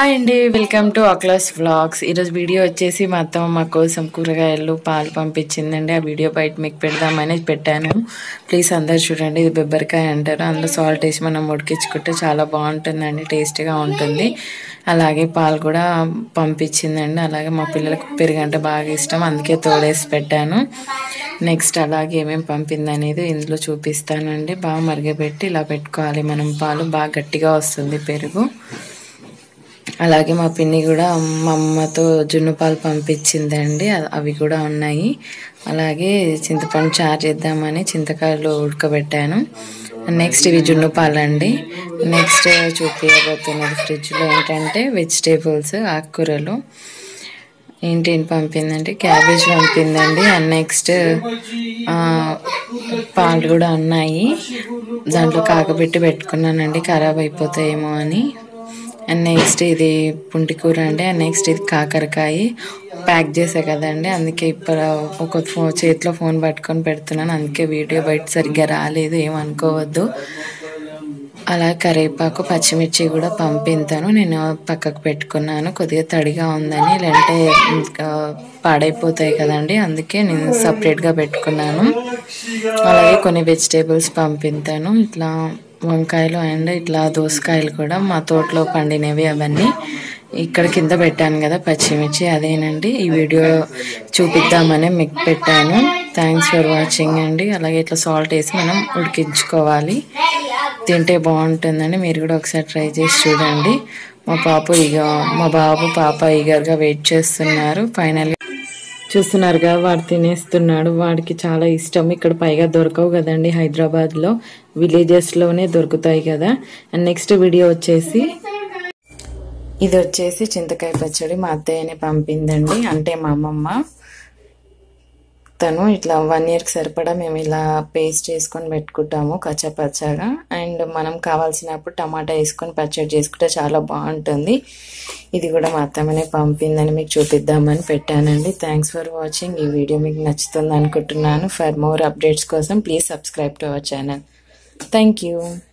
hi అండి welcome to అక్లాస్ vlogs ఈరోజు వీడియో వచ్చేసి మా అత్తమ్మ మా కోసం కూరగాయలు పాలు పంపించిందండి ఆ వీడియో బయట మీకు పెడదామని పెట్టాను ప్లీజ్ అందరు చూడండి ఇది బెబ్బరికాయ అంటారు అందులో సాల్ట్ వేసి మనం ఉడికించుకుంటే చాలా బాగుంటుందండి టేస్ట్గా ఉంటుంది అలాగే పాలు కూడా పంపించిందండి అలాగే మా పిల్లలకు పెరుగు అంటే బాగా ఇష్టం అందుకే తోడేసి పెట్టాను నెక్స్ట్ అలాగే ఏమేమి పంపింది అనేది ఇందులో చూపిస్తానండి బాగా మరిగబెట్టి ఇలా పెట్టుకోవాలి మనం పాలు బాగా గట్టిగా వస్తుంది పెరుగు అలాగే మా పిన్ని కూడా మా అమ్మతో జున్ను పాలు పంపించిందండి అ- అవి కూడా ఉన్నాయి అలాగే చింతపండు చారు చేద్దామని చింతకాయలు ఉడకబెట్టాను నెక్స్ట్ ఇవి జున్ను పాలు అండి నెక్స్ట్ చూపించబోతున్నది ఫ్రిడ్జ్లో ఏంటంటే వెజిటేబుల్స్ ఆకుకూరలు ఏంటేంటి పంపిందంటే క్యాబేజ్ పంపిందండి అండ్ నెక్స్ట్ పాలు కూడా ఉన్నాయి దాంట్లో కాకబెట్టి పెట్టుకున్నానండి ఖరాబ్ అయిపోతాయేమో అని అండ్ నెక్స్ట్ ఇది పుంటి కూర అండి అండ్ నెక్స్ట్ ఇది కాకరకాయ ప్యాక్ చేసా కదండి అందుకే ఇప్పుడు ఒక ఫో చేతిలో ఫోన్ పట్టుకొని పెడుతున్నాను అందుకే వీడియో బయట సరిగ్గా రాలేదు ఏమనుకోవద్దు అలా కరివేపాకు పచ్చిమిర్చి కూడా పంపింతాను నేను పక్కకు పెట్టుకున్నాను కొద్దిగా తడిగా ఉందని లేదంటే ఇంకా పాడైపోతాయి కదండి అందుకే నేను సపరేట్గా పెట్టుకున్నాను అలాగే కొన్ని వెజిటేబుల్స్ పంపింతాను ఇట్లా వంకాయలు అండ్ ఇట్లా దోసకాయలు కూడా మా తోటలో పండినవి అవన్నీ ఇక్కడ కింద పెట్టాను కదా పచ్చిమిర్చి అదేనండి ఈ వీడియో చూపిద్దామని మీకు పెట్టాను థ్యాంక్స్ ఫర్ వాచింగ్ అండి అలాగే ఇట్లా సాల్ట్ వేసి మనం ఉడికించుకోవాలి తింటే బాగుంటుందండి మీరు కూడా ఒకసారి ట్రై చేసి చూడండి మా పాప ఇక మా బాబు పాప ఈగర్గా వెయిట్ చేస్తున్నారు ఫైనల్గా చూస్తున్నారుగా వాడు తినేస్తున్నాడు వాడికి చాలా ఇష్టం ఇక్కడ పైగా దొరకవు కదండి హైదరాబాద్లో విలేజెస్లోనే దొరుకుతాయి కదా అండ్ నెక్స్ట్ వీడియో వచ్చేసి ఇది వచ్చేసి చింతకాయ పచ్చడి మా అత్తయ్యనే పంపిందండి అంటే మా అమ్మమ్మ తను ఇట్లా వన్ ఇయర్కి సరిపడా మేము ఇలా పేస్ట్ చేసుకొని పెట్టుకుంటాము కచ్చా పచ్చాగా అండ్ మనం కావాల్సినప్పుడు టమాటా వేసుకొని పచ్చడి చేసుకుంటే చాలా బాగుంటుంది ఇది కూడా మా అత్తమ్మనే పంపిందని మీకు చూపిద్దామని పెట్టానండి థ్యాంక్స్ ఫర్ వాచింగ్ ఈ వీడియో మీకు నచ్చుతుంది అనుకుంటున్నాను ఫర్ మోర్ అప్డేట్స్ కోసం please subscribe to our channel thank you